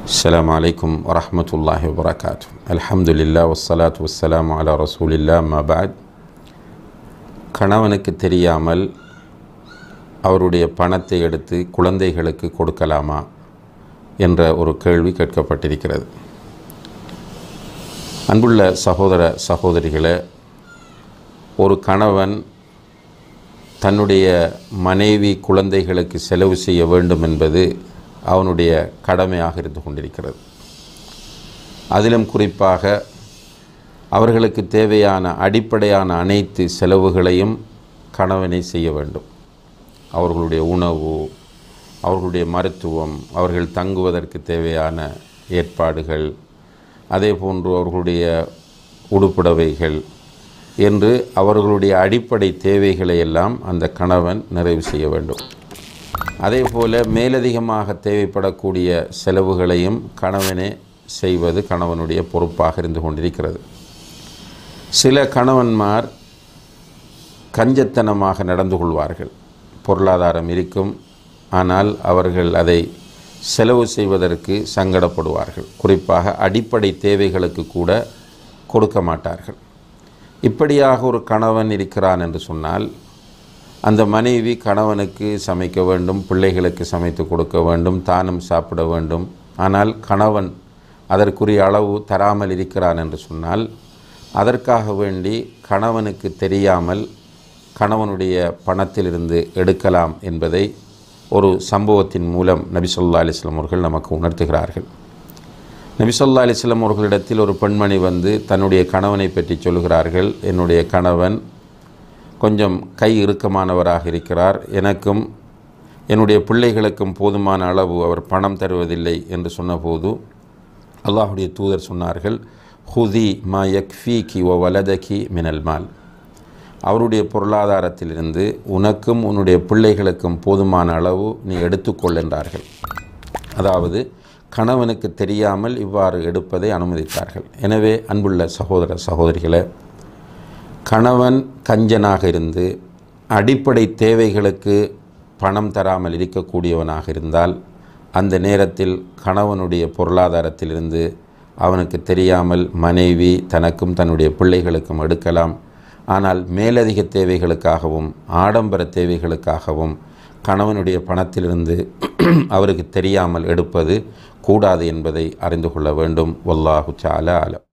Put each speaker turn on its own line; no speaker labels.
السلام عليكم ورحمة الله وبركاته الحمد لله والصلاة والسلام على رسول الله ما بعد கணவனுக்கு தெரியாமல் அவருடைய பணத்தை எடுத்து குழந்தைகளுக்கு கொடுக்கலாமா என்ற ஒரு கேள்வி கேட்கப்பட்டிருக்கிறது அன்புள்ள சகோதர சகோதரிகளே ஒரு கணவன் தன்னுடைய மனைவி குழந்தைகளுக்கு செலவு செய்ய வேண்டும் என்பது அவனுடைய கடமையாக இருந்து கொண்டிருக்கிறது அதிலும் குறிப்பாக அவர்களுக்கு தேவையான அடிப்படையான அனைத்து செலவுகளையும் கணவனை செய்ய வேண்டும் அவர்களுடைய உணவு அவர்களுடைய மருத்துவம் அவர்கள் தங்குவதற்கு தேவையான ஏற்பாடுகள் அதே போன்று அவர்களுடைய உடுப்புடவைகள் என்று அவர்களுடைய அடிப்படை தேவைகளை எல்லாம் அந்த கணவன் நிறைவு செய்ய வேண்டும் அதே போல் மேலதிகமாக தேவைப்படக்கூடிய செலவுகளையும் கணவனே செய்வது கணவனுடைய பொறுப்பாக இருந்து கொண்டிருக்கிறது சில கணவன்மார் கஞ்சத்தனமாக நடந்து கொள்வார்கள் பொருளாதாரம் இருக்கும் ஆனால் அவர்கள் அதை செலவு செய்வதற்கு சங்கடப்படுவார்கள் குறிப்பாக அடிப்படை தேவைகளுக்கு கூட கொடுக்க மாட்டார்கள் இப்படியாக ஒரு கணவன் இருக்கிறான் என்று சொன்னால் அந்த மனைவி கணவனுக்கு சமைக்க வேண்டும் பிள்ளைகளுக்கு சமைத்து கொடுக்க வேண்டும் தானும் சாப்பிட வேண்டும் ஆனால் கணவன் அதற்குரிய அளவு தராமல் இருக்கிறான் என்று சொன்னால் அதற்காக வேண்டி கணவனுக்கு தெரியாமல் கணவனுடைய பணத்திலிருந்து எடுக்கலாம் என்பதை ஒரு சம்பவத்தின் மூலம் நபிசல்லா அலிஸ்லாம் அவர்கள் நமக்கு உணர்த்துகிறார்கள் நபிசல்லா அலிஸ்லாம் அவர்களிடத்தில் ஒரு பெண்மணி வந்து தன்னுடைய கணவனை பற்றி சொல்கிறார்கள் என்னுடைய கணவன் கொஞ்சம் கை இறுக்கமானவராக இருக்கிறார் எனக்கும் என்னுடைய பிள்ளைகளுக்கும் போதுமான அளவு அவர் பணம் தருவதில்லை என்று சொன்னபோது அல்லாஹுடைய தூதர் சொன்னார்கள் ஹுதி மா யக்ஃபி கி ஓ வலதகி மினல் மால் அவருடைய பொருளாதாரத்திலிருந்து உனக்கும் உன்னுடைய பிள்ளைகளுக்கும் போதுமான அளவு நீ எடுத்துக்கொள் என்றார்கள் அதாவது கணவனுக்கு தெரியாமல் இவ்வாறு எடுப்பதை அனுமதித்தார்கள் எனவே அன்புள்ள சகோதர சகோதரிகளை கணவன் கஞ்சனாக இருந்து அடிப்படை தேவைகளுக்கு பணம் தராமல் இருக்கக்கூடியவனாக இருந்தால் அந்த நேரத்தில் கணவனுடைய பொருளாதாரத்திலிருந்து அவனுக்கு தெரியாமல் மனைவி தனக்கும் தன்னுடைய பிள்ளைகளுக்கும் எடுக்கலாம் ஆனால் மேலதிக தேவைகளுக்காகவும் ஆடம்பர தேவைகளுக்காகவும் கணவனுடைய பணத்திலிருந்து அவருக்கு தெரியாமல் எடுப்பது கூடாது என்பதை அறிந்து கொள்ள வேண்டும் வல்லாஹு சால ஆலம்